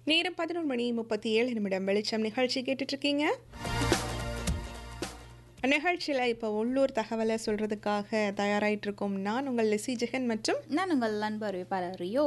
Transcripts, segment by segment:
நேரம் பதினொரு மணி முப்பத்தி ஏழு நிமிடம் வெளிச்சம் நிகழ்ச்சி கேட்டுட்டு இருக்கீங்க நிகழ்ச்சியில் இப்போ உள்ளூர் தகவலை சொல்கிறதுக்காக தயாராகிட்டு இருக்கோம் நான் உங்கள் லிசி ஜெகன் மற்றும் நான் உங்கள் அன்பு அறிவிப்பாளர் ரியோ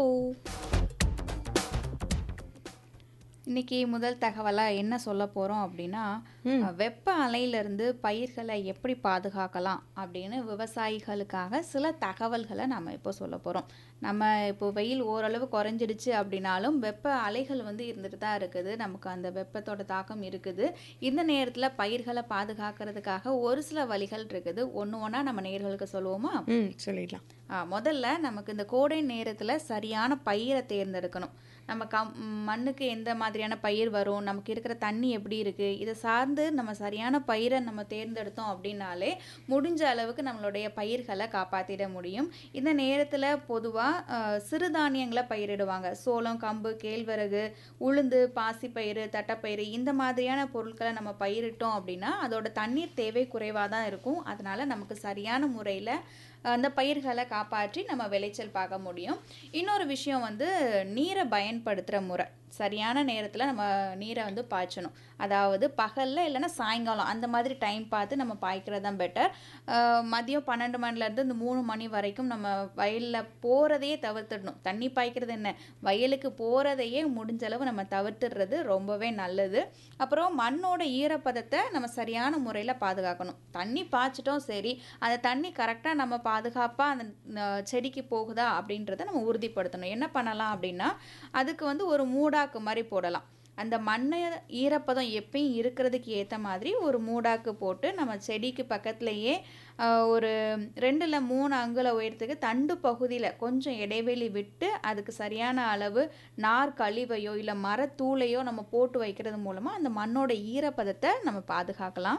இன்னைக்கு முதல் தகவலாக என்ன சொல்ல போகிறோம் அப்படின்னா வெப்ப அலையிலிருந்து பயிர்களை எப்படி பாதுகாக்கலாம் அப்படின்னு விவசாயிகளுக்காக சில தகவல்களை நம்ம இப்போ சொல்ல போகிறோம் நம்ம இப்போ வெயில் ஓரளவு குறைஞ்சிடுச்சு அப்படின்னாலும் வெப்ப அலைகள் வந்து இருந்துட்டு தான் இருக்குது நமக்கு அந்த வெப்பத்தோட தாக்கம் இருக்குது இந்த நேரத்தில் பயிர்களை பாதுகாக்கிறதுக்காக ஒரு சில வழிகள் இருக்குது ஒன்று ஒன்றா நம்ம நேர்களுக்கு சொல்லுவோமா ம் சொல்லிடலாம் ஆ, முதல்ல நமக்கு இந்த கோடை நேரத்தில் சரியான பயிரை தேர்ந்தெடுக்கணும் நம்ம கம் ம், மண்ணுக்கு எந்த மாதிரியான பயிர் வரும் நமக்கு இருக்கிற தண்ணி எப்படி இருக்குது இதை சார்ந்து நம்ம சரியான பயிரை நம்ம தேர்ந்தெடுத்தோம் அப்படின்னாலே முடிஞ்ச அளவுக்கு நம்மளுடைய பயிர்களை காப்பாற்றிட முடியும் இந்த நேரத்தில் பொதுவாக சிறுதானியங்களை பயிரிடுவாங்க சோளம் கம்பு கேழ்வரகு உளுந்து பாசிப்பயிறு தட்டைப்பயிறு இந்த மாதிரியான பொருட்களை நம்ம பயிரிட்டோம் அப்படின்னா அதோட தண்ணீர் தேவை குறைவாக தான் இருக்கும் அதனால் நமக்கு சரியான முறையில் அந்த பயிர்களை காப்பாற்றி நம்ம விளைச்சல் பார்க்க முடியும் இன்னொரு விஷயம் வந்து நீரை பயன்படுத்துகிற முறை சரியான நேரத்தில் நம்ம நீரை வந்து பாய்ச்சணும் அதாவது பகலில் இல்லைன்னா சாயங்காலம் அந்த மாதிரி டைம் பார்த்து நம்ம பாய்க்கிறது தான் பெட்டர் மதியம் பன்னெண்டு மணிலேருந்து இந்த மூணு மணி வரைக்கும் நம்ம வயலில் போகிறதையே தவிர்த்துடணும் தண்ணி பாய்க்கிறது என்ன வயலுக்கு போகிறதையே முடிஞ்ச அளவு நம்ம தவிர்த்துடுறது ரொம்பவே நல்லது அப்புறம் மண்ணோட ஈரப்பதத்தை நம்ம சரியான முறையில் பாதுகாக்கணும் தண்ணி பாய்ச்சிட்டோம் சரி அந்த தண்ணி கரெக்டாக நம்ம பாதுகாப்பாக அந்த அஹ், செடிக்கு போகுதா அப்படின்றத நம்ம உறுதிப்படுத்தணும் என்ன பண்ணலாம் அப்படின்னா அதுக்கு வந்து ஒரு மூடாக்கு மாதிரி போடலாம் அந்த மண்ணை ஈரப்பதம் எப்பயும் இருக்கிறதுக்கு ஏற்ற மாதிரி ஒரு மூடாக்கு போட்டு நம்ம செடிக்கு பக்கத்துலேயே ஆஹ், ஒரு ரெண்டில் மூணு அங்குல உயரத்துக்கு தண்டு பகுதியில் கொஞ்சம் இடைவெளி விட்டு அதுக்கு சரியான அளவு நார் கழிவையோ இல்லை மரத்தூளையோ நம்ம போட்டு வைக்கிறது மூலமாக அந்த மண்ணோட ஈரப்பதத்தை நம்ம பாதுகாக்கலாம்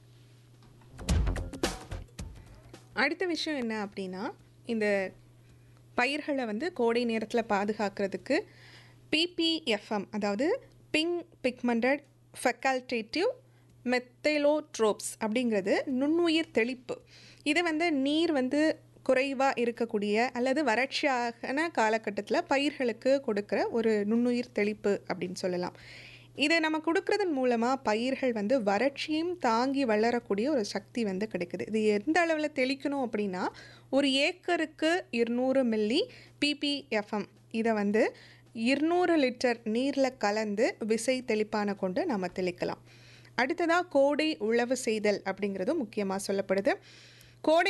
அடுத்த விஷயம் என்ன அப்படின்னா இந்த பயிர்களை வந்து கோடை நேரத்தில் பாதுகாக்கிறதுக்கு பிபிஎஃப்எம் அதாவது பிங் பிக்மெண்டட் ஃபெக்கல்டேட்டிவ் மெத்தேலோட்ரோப்ஸ் அப்படிங்கிறது நுண்ணுயிர் தெளிப்பு இது வந்து நீர் வந்து குறைவாக இருக்கக்கூடிய அல்லது வறட்சியான காலகட்டத்தில் பயிர்களுக்கு கொடுக்குற ஒரு நுண்ணுயிர் தெளிப்பு அப்படின்னு சொல்லலாம் இதை நம்ம கொடுக்கறதன் மூலமாக பயிர்கள் வந்து வறட்சியும் தாங்கி வளரக்கூடிய ஒரு சக்தி வந்து கிடைக்குது இது எந்த அளவில் தெளிக்கணும் அப்படின்னா ஒரு ஏக்கருக்கு இருநூறு மில்லி பிபிஎஃப்எம் இதை வந்து இருநூறு லிட்டர் நீரில் கலந்து விசை தெளிப்பான கொண்டு நம்ம தெளிக்கலாம் அடுத்ததாக கோடை உழவு செய்தல் அப்படிங்கிறதும் முக்கியமாக சொல்லப்படுது கோடை